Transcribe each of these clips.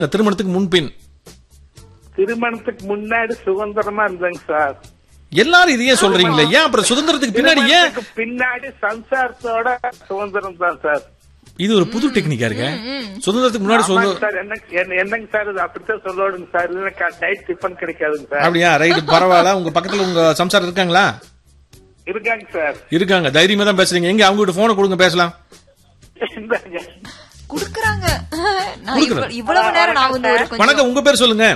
திருமணத்துக்கு முன்பின் திருமணத்துக்கு முன்னாடி சுதந்திரமா இருந்தாங்க சார் எல்லாரும் இதையே சொல்றீங்களே ஏன் அப்புறம் சுதந்திரத்துக்கு பின்னாடி ஏன் திருமணத்துக்கு பின்னாடி சம்சாரத்தோட சுதந்திரம் தான் சார் இது ஒரு புது டெக்னிக்கா இருக்கு சுதந்திரத்துக்கு முன்னாடி ஆமாங்க சுதந்திரம் சார் என்ன என்ன- என்னங்க சார் இது அப்படித்தான் சொல்லணுங்க சார் இல்லைன்னா நைட் டிஃபன் கிடைக்காதுங்க சார் அப்படியா ரைட் பரவாயில்ல உங்க பக்கத்துல உங்க சம்சாரம் இருக்காங்களா இருக்காங்க சார் இருக்காங்க தைரியமா தான் பேசுறீங்க எங்க அவங்க கிட்ட போனை கொடுங்க பேசலாம் இந்தாங்க. குடுக்குறாங்க நான் இவ்வ- இவ்வளவு நேரம் நான் வந்து ஒரு கொஞ்சம் வணக்கம் உங்க பேர் சொல்லுங்க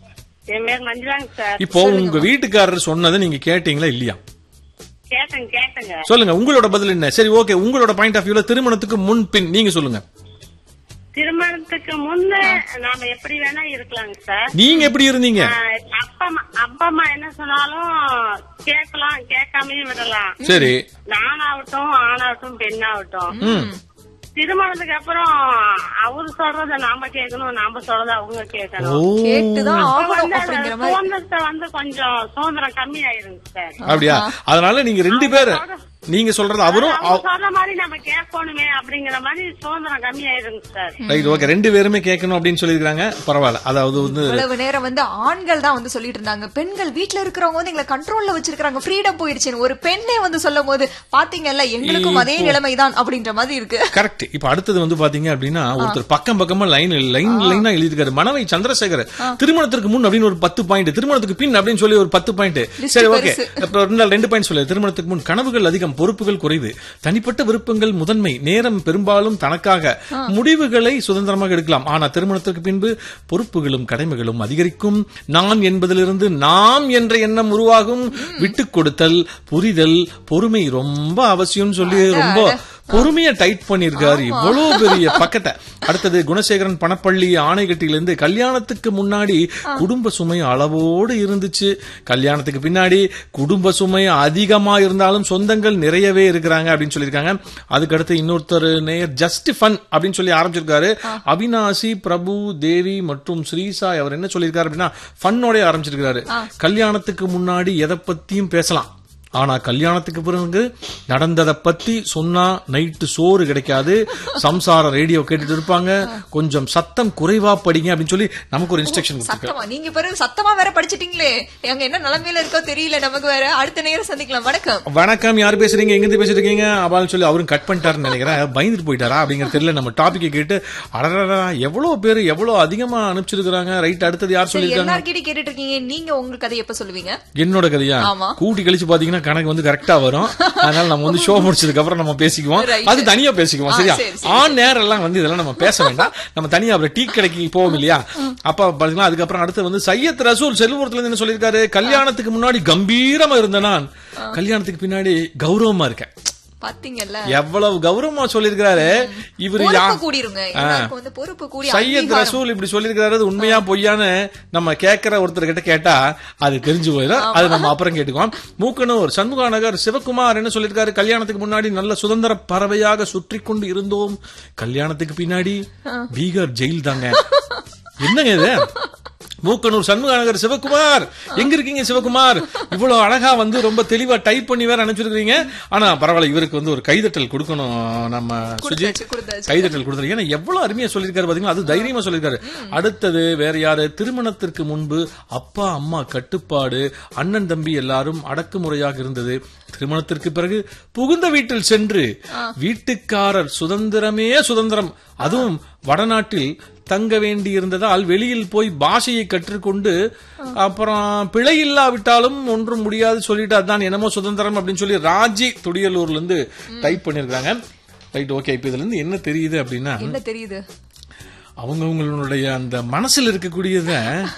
என் பேர் மஞ்சுளாங்க சார் இப்போ உங்க வீட்டுக்காரர் சொன்னதை நீங்க கேட்டீங்களா இல்லையா கேட்டேங்க கேட்டேங்க சொல்லுங்க உங்களோட பதில் என்ன சரி ஓகே உங்களோட பாயிண்ட் ஆஃப் வியூல திருமணத்துக்கு முன் பின் நீங்க சொல்லுங்க திருமணத்துக்கு முன்ன நாம எப்படி வேணா இருக்கலாங்க சார் நீங்க எப்படி இருந்தீங்க ஆஹ் அப்பா அம்மா அப்பா அம்மா என்ன சொன்னாலும் கேட்கலாம் கேட்காமயும் விடலாம் சரி நானாகட்டும் ஆணாகட்டும் பெண்ணாகட்டும் திருமணத்துக்கு அப்புறம் அவரு சொல்றத நாம கேட்கணும் நாம சொல்றத அவங்க ஓ கேட்கணும் கேட்டுதான் அப்ப ஆகணும் வந்து அந்த அப்படிங்கிற மாதிரி சுதந்திரத்தை வந்து கொஞ்சம் சுதந்திரம் கம்மி ஆயிருங்க சார் அப்படியா அதனால நீங்க ரெண்டு பேரும் நீங்க சொல்றது அவரும் அவங்க சொல்ற மாதிரி நம்ம கேட்கணுமே அப்படிங்கிற மாதிரி சுதந்திரம் கம்மி ஆயிருங்க சார் ரைட் ஓகே ரெண்டு பேருமே கேட்கணும் அப்படின்னு சொல்லிருக்காங்க பரவாயில்ல அதாவது வந்து இவ்வளவு நேரம் வந்து ஆண்கள் தான் வந்து சொல்லிட்டு இருந்தாங்க பெண்கள் வீட்ல இருக்கிறவங்க வந்து எங்களை கண்ட்ரோல்ல வச்சிருக்காங்க ஃப்ரீடம் போயிடுச்சுன்னு ஒரு பெண்ணே வந்து சொல்லும் போது பாத்தீங்கல்ல எங்களுக்கும் அதே நிலைமைதான் அப்படின்ற மாதிரி இருக்கு கரெக்ட் இப்ப அடுத்தது வந்து பாத்தீங்க அப்படின்னா ஒருத்தர் பக்கம் பக்கமா லைன் லைன் லைனா எழுதிருக்காரு மனவை சந்திரசேகர் திருமணத்திற்கு முன் அப்படின்னு ஒரு பத்து பாயிண்ட் திருமணத்துக்கு பின் அப்படின்னு சொல்லி ஒரு பத்து பாயிண்ட் சரி ஓகே பெருசு. இப்ப ரெண்டு ரெண்டு பாயிண்ட் சொல்லு திருமணத்துக்கு முன் கனவுகள் அதிகம் பொறுப்புகள் குறைவு தனிப்பட்ட விருப்பங்கள் முதன்மை நேரம் பெரும்பாலும் தனக்காக முடிவுகளை சுதந்திரமாக எடுக்கலாம் ஆனா திருமணத்திற்கு பின்பு பொறுப்புகளும் கடமைகளும் அதிகரிக்கும் நான் என்பதிலிருந்து நாம் என்ற எண்ணம் உருவாகும் விட்டுக் கொடுத்தல் புரிதல் பொறுமை ரொம்ப அவசியம்னு சொல்லி ரொம்ப பொறுமையா டைட் பண்ணிருக்காரு இவ்வளவு பெரிய பக்கத்தை அடுத்தது குணசேகரன் பணப்பள்ளி ஆணைகட்டிலிருந்து கல்யாணத்துக்கு முன்னாடி குடும்ப சுமை அளவோடு இருந்துச்சு கல்யாணத்துக்கு பின்னாடி குடும்ப சுமை அதிகமா இருந்தாலும் சொந்தங்கள் நிறையவே இருக்கிறாங்க அப்படின்னு சொல்லியிருக்காங்க அதுக்கு அடுத்து இன்னொருத்தர் நேயர் ஜஸ்ட் ஃபன் அப்படின்னு சொல்லி ஆரம்பிச்சிருக்காரு அவினாசி பிரபு தேவி மற்றும் ஸ்ரீசாய் அவர் என்ன சொல்லியிருக்காரு அப்படின்னா ஃபன்னோட ஆரம்பிச்சிருக்காரு கல்யாணத்துக்கு முன்னாடி எதை பத்தியும் பேசலாம் ஆனா கல்யாணத்துக்கு பிறகு நடந்ததை பத்தி சொன்னா நைட்டு சோறு கிடைக்காது சம்சார ரேடியோ கேட்டுட்டு இருப்பாங்க கொஞ்சம் சத்தம் குறைவா படிங்க அப்படின்னு சொல்லி நமக்கு ஒரு இன்ஸ்ட்ரக்ஷன் கொடுத்துருக்காரு சத்தமா நீங்க பிறகு சத்தமா வேற படிச்சிட்டீங்களே எங்க என்ன நிலைமையில இருக்கோ தெரியல நமக்கு வேற அடுத்த நேரம் சந்திக்கலாம் வணக்கம் வணக்கம் யார் பேசுறீங்க எங்க இருந்து பேசிட்டு இருக்கீங்க அப்படின்னு சொல்லி அவரும் கட் பண்ணிட்டாருன்னு நினைக்கிறேன் பயந்துட்டு போயிட்டாரா அப்படிங்கிறது தெரியல நம்ம டாபிக் கேட்டு அடடா எவ்வளவு பேர் எவ்வளவு அதிகமா அனுப்பிச்சிருக்காங்க ரைட் அடுத்தது யார் சரி சொல்லியிருக்காங்க எல்லார்கிட்டயும் கேட்டுட்டு இருக்கீங்க நீங்க உங்க கதை எப்ப சொல்லுவீங்க என்னோட கதையா ஆமா. கூட்டி கழிச்சு பாத்தீங்கன்னா கணக்கு வந்து கரெக்டா வரும் அதனால நம்ம வந்து ஷோ முடிச்சதுக்கு அப்புறம் நம்ம பேசிக்குவோம் Right. அது தனியா பேசிக்குவோம் ஆ, சரியா சரி, சரி, ஆன் நேரம் எல்லாம் வந்து இதெல்லாம் நம்ம பேச வேண்டாம் நம்ம தனியா அப்புறம் டீ கடைக்கு போவோம் இல்லையா அப்ப பாத்தீங்கன்னா அதுக்கப்புறம் அடுத்து வந்து சையத் ரசூல் செல்வபுரத்துல இருந்து என்ன சொல்லியிருக்காரு கல்யாணத்துக்கு முன்னாடி கம்பீரமா இருந்த நான் கல்யாணத்துக்கு பின்னாடி கௌரவமா இருக்கேன் பாத்தீங்கல்ல எவ்வளவு கௌரவமா சொல்லியிருக்காரு இவரு யா பொறுப்பு கூடிருங்க எல்லாருக்கும் வந்து பொறுப்பு கூடி சையத் அங்கீகாரம். ரசூல் இப்படி சொல்லியிருக்காரு அது உண்மையா பொய்யான்னு நம்ம கேட்கிற ஒருத்தர் கிட்ட கேட்டா அது தெரிஞ்சு போயிடும் அது நம்ம அப்புறம் கேட்டுக்குவோம் மூக்கனூர் சண்முகா நகர் சிவகுமார் என்ன சொல்லியிருக்காரு கல்யாணத்துக்கு முன்னாடி நல்ல சுதந்திர பறவையாக சுற்றி கொண்டு இருந்தோம் கல்யாணத்துக்கு பின்னாடி பீகார் ஜெயில் தாங்க என்னங்க இது மூக்கனூர் சண்முகா நகர் சிவகுமார் எங்க இருக்கீங்க சிவகுமார் இவ்வளவு அழகா வந்து ரொம்ப தெளிவா டைப் பண்ணி வேற அனுப்பிச்சிருக்கீங்க ஆனா பரவாயில்ல இவருக்கு வந்து ஒரு கைதட்டல் கொடுக்கணும் நம்ம சுஜித் கொடுத்தாச்சு, கொடுத்தாச்சு. கைதட்டல் கொடுத்தாரு ஏன்னா எவ்வளவு அருமையா சொல்லியிருக்காரு பாத்தீங்களா அது தைரியமா சொல்லியிருக்காரு அடுத்தது வேற யாரு திருமணத்திற்கு முன்பு அப்பா அம்மா கட்டுப்பாடு அண்ணன் தம்பி எல்லாரும் அடக்குமுறையாக இருந்தது திருமணத்திற்கு பிறகு புகுந்த வீட்டில் சென்று வீட்டுக்காரர் சுதந்திரமே சுதந்திரம் அதுவும் வடநாட்டில் தங்க வேண்டி இருந்ததால் வெளியில் போய் பாஷையை கற்றுக்கொண்டு அப்புறம் பிழை இல்லாவிட்டாலும் ஒன்றும் முடியாது சொல்லிட்டு அதான் என்னமோ சுதந்திரம் அப்படின்னு சொல்லி ராஜி துடியலூர்ல இருந்து டைப் பண்ணிருக்காங்க ரைட் ஓகே இப்ப இதுல இருந்து என்ன தெரியுது அப்படின்னா என்ன தெரியுது அவங்கவுங்களுடைய அந்த மனசுல இருக்கக்கூடியத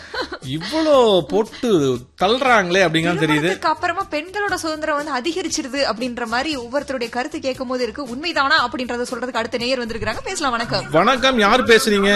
இவ்வளோ போட்டு தள்ளுறாங்களே அப்படிங்கிறது தெரியுது திருமணத்துக்கு அப்புறமா பெண்களோட சுதந்திரம் வந்து அதிகரிச்சிருது அப்படின்ற மாதிரி ஒவ்வொருத்தருடைய கருத்து கேட்கும் போது இருக்கு உண்மைதானா அப்படின்றத சொல்றதுக்கு அடுத்த நேயர் வந்திருக்காங்க பேசலாம் வணக்கம் வணக்கம் யார் பேசுறீங்க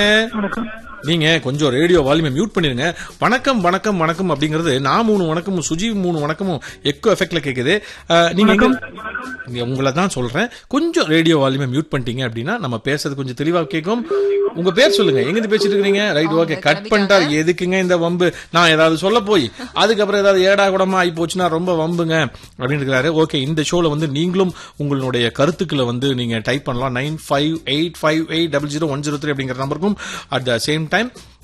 நீங்க கொஞ்சம் ரேடியோ வால்யூமை மியூட் பண்ணிருங்க வணக்கம் வணக்கம் வணக்கம் அப்படிங்கிறது நான் மூணு வணக்கமும் சுஜி மூணு வணக்கமும் எக்கோ எஃபெக்ட்ல கேக்குது அஹ், நீங்க எங்க நீங்க உங்களை தான் சொல்றேன் கொஞ்சம் ரேடியோ வால்யூமை மியூட் பண்ணிட்டீங்க அப்படின்னா நம்ம பேசுறது கொஞ்சம் தெளிவா கேட்கும் உங்க பேர் சொல்லுங்க எங்க இருந்து பேசிட்டு இருக்கீங்க ரைட் ஓகே கட் பண்ணிட்டா எதுக்குங்க இந்த வம்பு நான் ஏதாவது சொல்ல போய் அதுக்கப்புறம் ஏதாவது ஏடா கூடமா ஆகி போச்சுன்னா ரொம்ப வம்புங்க அப்படின்னு இருக்கிறாரு ஓகே இந்த ஷோல வந்து நீங்களும் உங்களுடைய கருத்துக்களை வந்து நீங்க டைப் பண்ணலாம் nine five eight five eight double zero one zero three அப்படிங்கிற நம்பருக்கும் அட் த சேம் டைம்